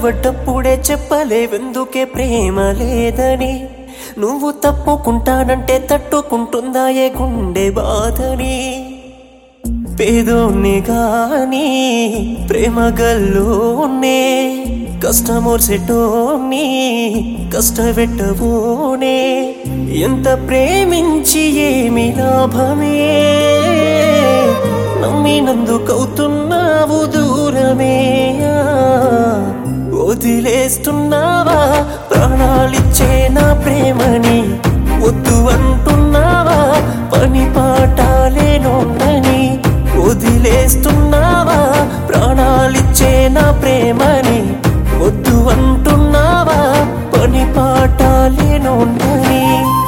పడ్డప్పుడే చెప్పలేవెందుకే ప్రేమ లేదని నువ్వు తప్పుకుంటానంటే తట్టుకుంటుందా ఏ గుండె బాధని పేదోన్ని గాని ప్రేమ గల్లోనే కష్టమోర్సెటోని కష్టపెట్టబోనే ఎంత ప్రేమించి ఏమి లాభమే నమ్మినందుకవుతున్నావు దూరమే వదిలేస్తున్నావా ప్రాణాలిచ్చే నా ప్రేమని వద్దు అంటున్నావా పని పాటాలేనోందని వదిలేస్తున్నావా ప్రాణాలిచ్చే నా ప్రేమని వద్దు అంటున్నావా పని పాటాలేనోందని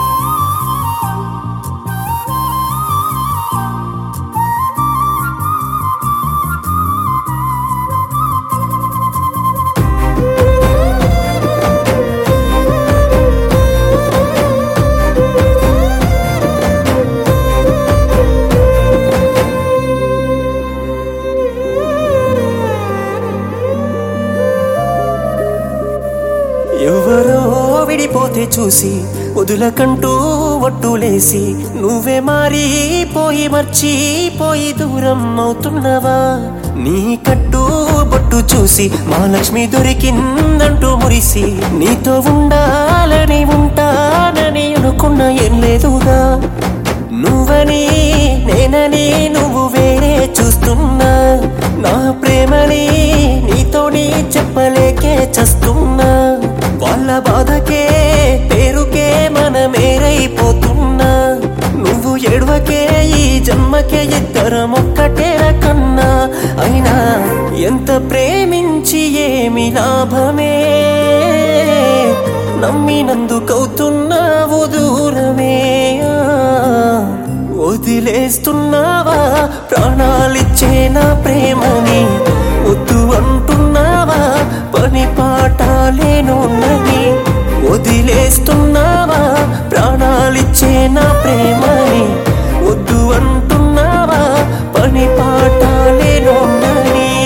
ఎవరో విడిపోతే చూసి వదులకంటూ ఒట్టులేసి నువ్వే మారిపోయి మర్చిపోయి దూరం అవుతున్నవా నీ కట్టు బొట్టు చూసి మా లక్ష్మి దొరికిందంటూ మురిసి నీతో ఉండాలని ఉంటానని అనుకున్న ఏం లేదుగా నువ్వని నేనని నువ్వు వేరే చూస్తున్నా నా ప్రేమని నీతోని చెప్పలేకే చస్తున్నా వాళ్ళ బాధకే పేరుకే మనమేరైపోతున్నా నువ్వు ఎడవకే ఈ జన్మకే ఇద్దరం ఒక్కటే కన్నా అయినా ఎంత ప్రేమించి ఏమి లాభమే నమ్మినందుకవుతున్నావు దూరమే వదిలేస్తున్నావా ప్రాణాలిచ్చే నా ప్రేమని వద్దు అంటున్నావా పని పాటాలేనోన్నని వదిలేస్తున్నావా ప్రాణాలిచ్చే నా ప్రేమని వద్దు అంటున్నావా పని పాటాలేనోన్నని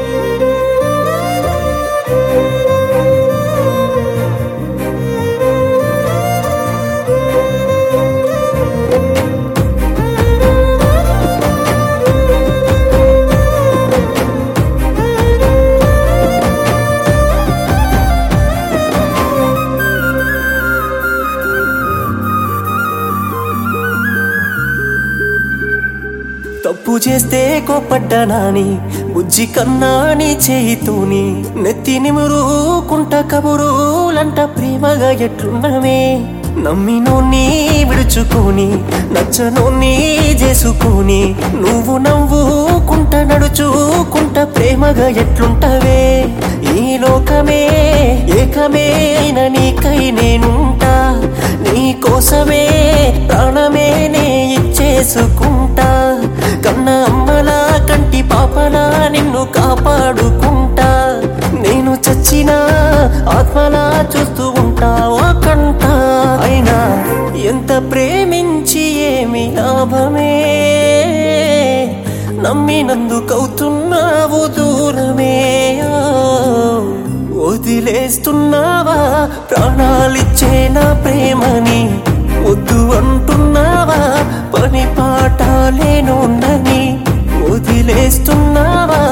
తప్పు చేస్తే కోపడ్డానాని బుజ్జి కన్నా నీ చేయితోని నెత్తి నిమురుకుంట కబురులంట ప్రేమగా ఎట్లున్నవే నమ్మినోన్ని విడుచుకొని నచ్చనోన్ని చేసుకొని నువ్వు నవ్వుకుంట నడుచుకుంట ప్రేమగా ఎట్లుంటవే ఈ లోకమే ఏకమే అయిన నీకై నేనుంటా నీ కోసమే ప్రాణమే నే ఇచ్చేసుకుంటా కన్న అమ్మలా కంటి పాపలా నిన్ను కాపాడుకుంటా నేను చచ్చినా ఆత్మలా చూస్తూ ఉంటా ఓ కంట అయినా ఎంత ప్రేమించి ఏమి లాభమే నమ్మినందుకవుతున్నావు దూరమే వదిలేస్తున్నావా ప్రాణాలిచ్చే నా ప్రేమని వద్దు అంటున్నావా పని పాటాలేనోన్నని వదిలేస్తున్నావా